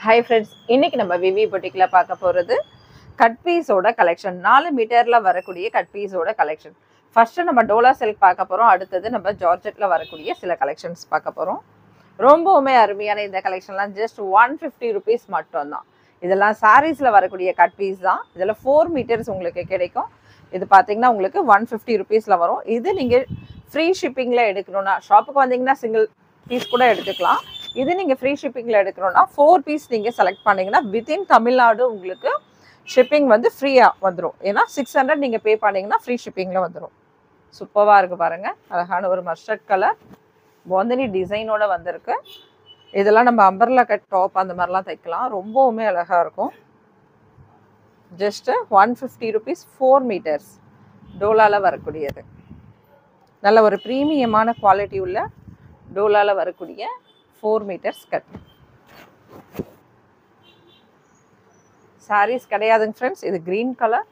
hi friends இன்னைக்கு நம்ம விவி பொட்டிக்கில் பார்க்க போகிறது கட் பீஸோட கலெக்ஷன் நாலு மீட்டரில் வரக்கூடிய கட் பீஸோட கலெக்ஷன் ஃபர்ஸ்ட்டு நம்ம டோலா சில்க் பார்க்க போகிறோம் அடுத்தது நம்ம ஜார்ஜெட்டில் வரக்கூடிய சில கலெக்ஷன்ஸ் பார்க்க போகிறோம் ரொம்பவுமே அருமையான இந்த கலெக்ஷன்லாம் ஜஸ்ட் ஒன் ஃபிஃப்டி ருபீஸ் மட்டும்தான் இதெல்லாம் சாரீஸில் வரக்கூடிய கட் பீஸ் தான் இதில் ஃபோர் மீட்டர்ஸ் உங்களுக்கு கிடைக்கும் இது பார்த்தீங்கன்னா உங்களுக்கு ஒன் ஃபிஃப்டி ருபீஸில் வரும் இது நீங்கள் ஃப்ரீ ஷிப்பிங்கில் எடுக்கணும்னா ஷாப்புக்கு வந்தீங்கன்னா சிங்கிள் பீஸ் கூட எடுத்துக்கலாம் இது நீங்கள் ஃப்ரீ ஷிப்பிங்கில் எடுக்கணும்னா ஃபோர் பீஸ் நீங்கள் செலக்ட் பண்ணீங்கன்னா வித்தின் தமிழ்நாடு உங்களுக்கு ஷிப்பிங் வந்து ஃப்ரீயாக வந்துடும் ஏன்னா சிக்ஸ் ஹண்ட்ரட் நீங்கள் பே பண்ணீங்கன்னா ஃப்ரீ ஷிப்பிங்கில் வந்துடும் சூப்பராக இருக்குது பாருங்கள் அழகான ஒரு மஸ்டர்ட் கலர் பாந்தினி டிசைனோட வந்திருக்கு இதெல்லாம் நம்ம அம்பர்லா கட் டாப் அந்த மாதிரிலாம் தைக்கலாம் ரொம்பவுமே அழகாக இருக்கும் just one fifty rupees four metres டோலாவில் வரக்கூடியது நல்ல ஒரு ப்ரீமியமான குவாலிட்டி உள்ள டோலாவில் வரக்கூடிய ஃபோர் மீட்டர்ஸ் கட் சாரீஸ் கிடையாதுங்க ஃப்ரெண்ட்ஸ் இது க்ரீன் கலர்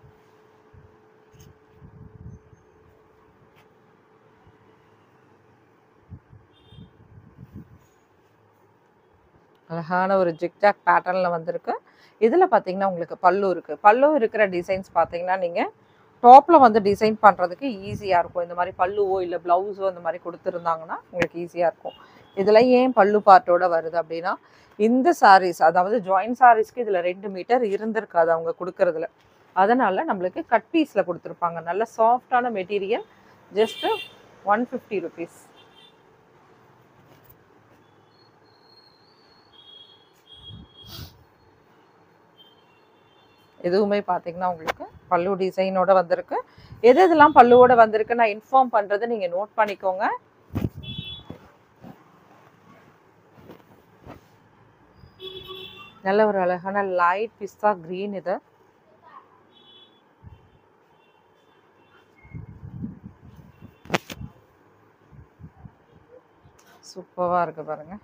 அழகான ஒரு ஜிக்ஜாக் பேட்டர்னில் வந்திருக்கு இதில் பார்த்தீங்கன்னா உங்களுக்கு பல்லு இருக்குது பல்லு இருக்கிற டிசைன்ஸ் பார்த்தீங்கன்னா நீங்கள் டாப்பில் வந்து டிசைன் பண்ணுறதுக்கு ஈஸியாக இருக்கும் இந்த மாதிரி பல்லுவோ இல்லை ப்ளவுஸோ இந்த மாதிரி கொடுத்துருந்தாங்கன்னா உங்களுக்கு ஈஸியாக இருக்கும் இதில் ஏன் பல்லு பார்ட்டோட வருது அப்படின்னா இந்த சாரீஸ் அதாவது ஜாயின் சாரீஸ்க்கு இதில் ரெண்டு மீட்டர் இருந்திருக்காது அவங்க கொடுக்கறதுல அதனால் நம்மளுக்கு கட் பீஸில் கொடுத்துருப்பாங்க நல்ல சாஃப்டான material just one fifty rupees எதுவுமே பார்த்தீங்கன்னா உங்களுக்கு பல்லு டிசைனோட வந்திருக்கு எது எதெல்லாம் பல்லுவோட வந்திருக்கு நான் இன்ஃபார்ம் பண்ணுறது நீங்கள் நோட் பண்ணிக்கோங்க நல்ல ஒரு அழகான லைட் பிஸ்தா க்ரீன் இது சூப்பராக இருக்கு பாருங்க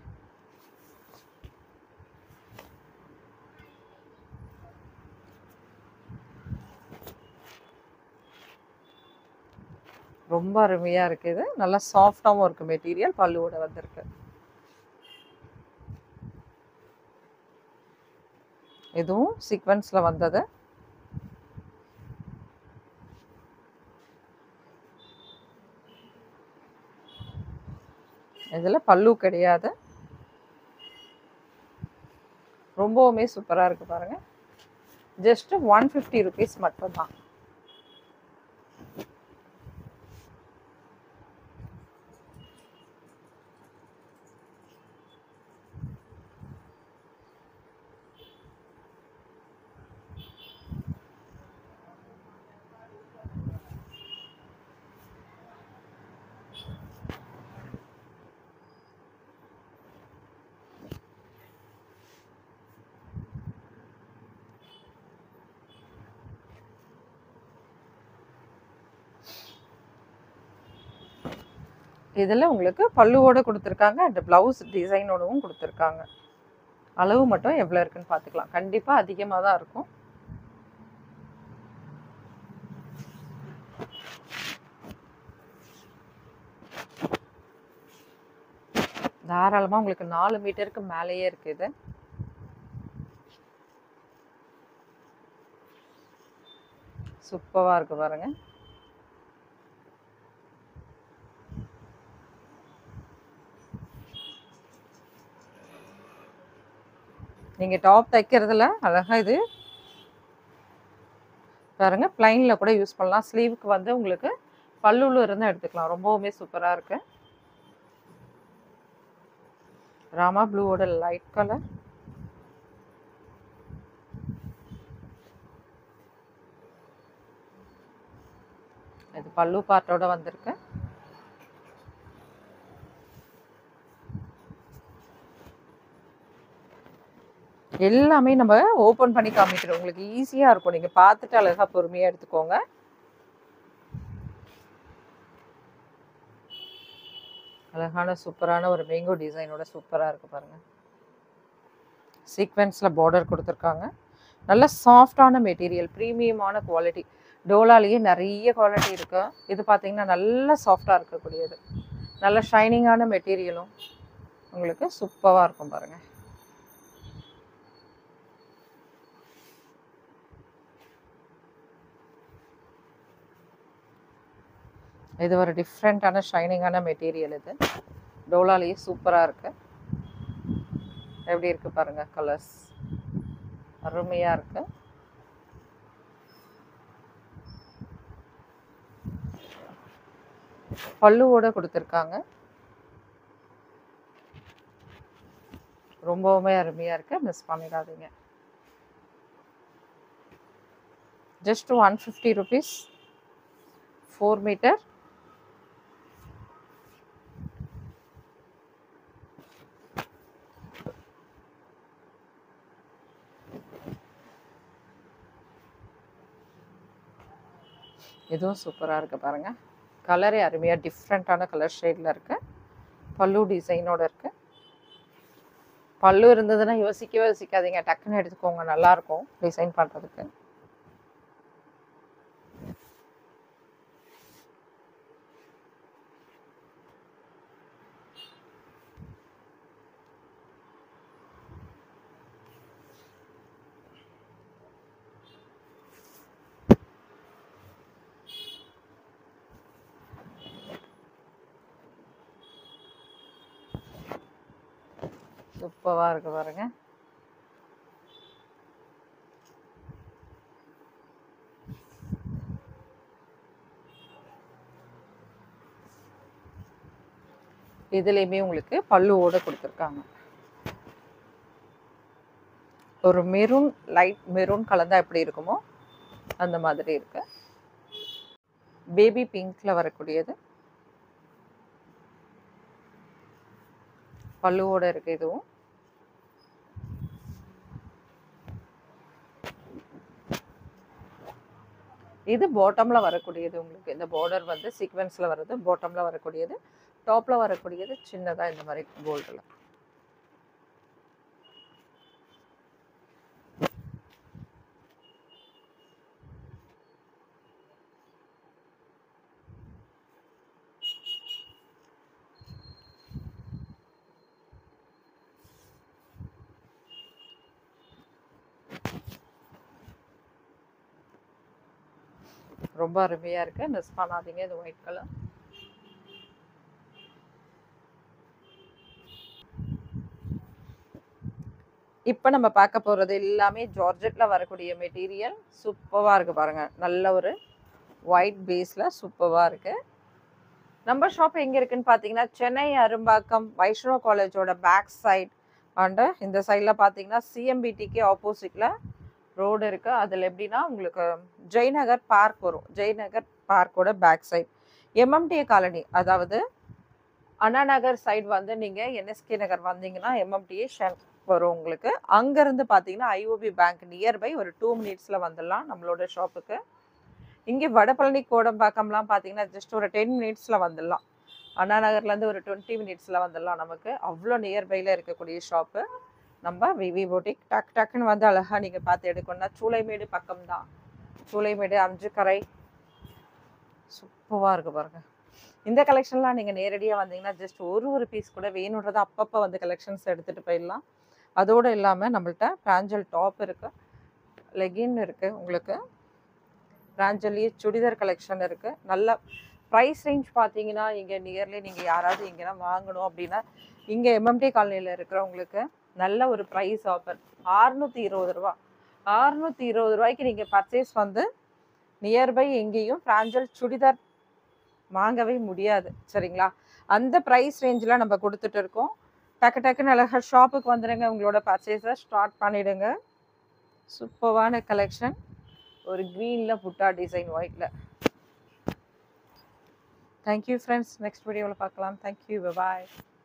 ரொம்ப அருமையாக இருக்குது நல்லா சாஃப்டாகவும் இருக்குது மெட்டீரியல் பல்லுவோட வந்திருக்கு இதுவும் சீக்வன்ஸில் வந்தது இதில் பல்லு கிடையாது ரொம்பவுமே சூப்பராக இருக்குது பாருங்கள் ஜஸ்ட்டு ஒன் ஃபிஃப்டி ருபீஸ் மட்டும்தான் இதில் உங்களுக்கு பல்லுவோட கொடுத்துருக்காங்க அண்ட் ப்ளவுஸ் டிசைனோடவும் கொடுத்துருக்காங்க அளவு மட்டும் எவ்வளோ இருக்குன்னு பார்த்துக்கலாம் கண்டிப்பாக அதிகமாக தான் இருக்கும் தாராளமாக உங்களுக்கு நாலு மீட்டருக்கு மேலேயே இருக்குது சூப்பராக இருக்கு பாருங்கள் நீங்கள் டாப் தைக்கிறதுல அழகாக இது பாருங்க பிளைனில் கூட யூஸ் பண்ணலாம் ஸ்லீவுக்கு வந்து உங்களுக்கு பல்லுல இருந்து எடுத்துக்கலாம் ரொம்பவுமே சூப்பராக இருக்கு ராமா ப்ளூவோட லைட் கலர் இது பல்லு பார்ட்டோட வந்திருக்கு எல்லாமே நம்ம ஓப்பன் பண்ணி காமிக்கிறோம் உங்களுக்கு ஈஸியாக இருக்கும் நீங்கள் பார்த்துட்டு அழகாக பொறுமையாக எடுத்துக்கோங்க அழகான சூப்பரான ஒரு மேங்கோ டிசைனோட சூப்பராக இருக்குது பாருங்கள் சீக்வென்ஸில் பார்டர் கொடுத்துருக்காங்க நல்ல சாஃப்டான மெட்டீரியல் ப்ரீமியமான குவாலிட்டி டோலாலேயே நிறைய குவாலிட்டி இருக்கு இது பார்த்தீங்கன்னா நல்ல சாஃப்டாக இருக்கக்கூடியது நல்ல ஷைனிங்கான மெட்டீரியலும் உங்களுக்கு சூப்பராக இருக்கும் பாருங்கள் இது ஒரு டிஃப்ரெண்ட்டான ஷைனிங்கான மெட்டீரியல் இது டோலாலேயே சூப்பராக இருக்கு எப்படி இருக்கு பாருங்க கலர்ஸ் அருமையாக இருக்கு பல்லுவோட கொடுத்துருக்காங்க ரொம்பவுமே அருமையாக இருக்கு மிஸ் பண்ணிடாதீங்க just one fifty rupees four metre இதுவும் சூப்பராக இருக்குது பாருங்கள் கலரே அருமையாக டிஃப்ரெண்ட்டான கலர் ஷேடில் இருக்குது பல்லு டிசைனோட இருக்குது பல்லு இருந்ததுன்னா யோசிக்கவே யோசிக்காதீங்க டக்குன்னு எடுத்துக்கோங்க நல்லாயிருக்கும் டிசைன் பண்ணுறதுக்கு சூப்பராக இருக்கு பாருங்க இதுலேயுமே உங்களுக்கு பல்லுவோட கொடுத்துருக்காங்க ஒரு மெரூன் லைட் மெரூன் கலந்தா எப்படி இருக்குமோ அந்த மாதிரி இருக்கு பேபி பிங்க்ல வரக்கூடியது பல்லுவோட இருக்கு இதுவும் இது பாட்டம்ல வரக்கூடியது உங்களுக்கு இந்த பார்டர் வந்து சீக்வென்ஸ்ல வருது பாட்டம்ல வரக்கூடியது டாப்ல வரக்கூடியது சின்னதா இந்த மாதிரி கோல்டுல ரொம்ப அருமையா இருக்கு மிஸ் பண்ணாதீங்க இது ஒயிட் கலர் இப்போ நம்ம பார்க்க போறது எல்லாமே ஜார்ஜெட்ல வரக்கூடிய மெட்டீரியல் சூப்பரா இருக்கு பாருங்க நல்ல ஒரு ஒயிட் பேஸ்ல சூப்பரா இருக்கு நம்ம ஷாப் எங்க இருக்குன்னு பார்த்தீங்கன்னா சென்னை அரும்பாக்கம் வைஷ்ணவ காலேஜோட பேக் சைட் அண்டு இந்த சைடில் பார்த்தீங்கன்னா சிஎம்பிடிக்கு ஆப்போசிட்ல ரோடு இருக்கு அதில் எப்படின்னா உங்களுக்கு ஜெய்நகர் பார்க் வரும் ஜெய்நகர் பார்க்கோட பேக் சைட் எம்எம்டிஏ காலனி அதாவது அண்ணா நகர் சைடு வந்து நீங்கள் என்எஸ்கே நகர் வந்தீங்கன்னா எம்எம்டிஏ ஷென் வரும் உங்களுக்கு அங்கேருந்து பார்த்தீங்கன்னா ஐஓபி பேங்க் நியர்பை ஒரு டூ மினிட்ஸில் வந்துடலாம் நம்மளோட ஷாப்புக்கு இங்கே வடபழனி கோடம்பாக்கம்லாம் பார்த்தீங்கன்னா ஜஸ்ட் ஒரு டென் மினிட்ஸில் வந்துடலாம் அண்ணா நகர்லேருந்து ஒரு டுவெண்ட்டி மினிட்ஸில் வந்துடலாம் நமக்கு அவ்வளோ நியர்பையில் இருக்கக்கூடிய ஷாப்பு நம்ம விவி போட்டிக் டக் டக்குன்னு வந்து அழகாக நீங்கள் பார்த்து எடுக்கணும்னா சூளைமேடு பக்கம் தான் சூளைமேடு அம்ஜுக்கரை சூப்பராக இருக்கு பாருங்க இந்த கலெக்ஷன்லாம் நீங்கள் நேரடியாக வந்தீங்கன்னா ஜஸ்ட் ஒரு ஒரு பீஸ் கூட வேணுன்றதை அப்பப்போ வந்து கலெக்ஷன்ஸ் எடுத்துகிட்டு போயிடலாம் அதோடு இல்லாமல் நம்மள்ட்ட பிராஞ்சல் டாப் இருக்குது லெகின் இருக்குது உங்களுக்கு பிராஞ்சல்லையே சுடிதார் கலெக்ஷன் இருக்குது நல்ல ப்ரைஸ் ரேஞ்ச் பார்த்தீங்கன்னா இங்கே நியர்லி நீங்கள் யாராவது இங்கேனா வாங்கணும் அப்படின்னா இங்கே எம்எம்டி காலனியில் இருக்கிறவங்களுக்கு நல்ல ஒரு ப்ரைஸ் ஆஃபர் ஆறுநூற்றி இருபது ரூபா ஆறுநூற்றி இருபது ரூபாய்க்கு நீங்கள் பர்ச்சேஸ் வந்து நியர்பை எங்கேயும் பிராஞ்சல் சுடிதார் வாங்கவே முடியாது சரிங்களா அந்த ப்ரைஸ் ரேஞ்சில் நம்ம கொடுத்துட்டு இருக்கோம் டக்கு டக்குன்னு அழகாக ஷாப்புக்கு வந்துடுங்க உங்களோட பர்ச்சேஸை ஸ்டார்ட் பண்ணிடுங்க சூப்பரான கலெக்ஷன் ஒரு க்ரீனில் புட்டா டிசைன் ஒயிட்டில் தேங்க்யூ ஃப்ரெண்ட்ஸ் நெக்ஸ்ட் வீடியோவில் பார்க்கலாம் தேங்க்யூ பாய்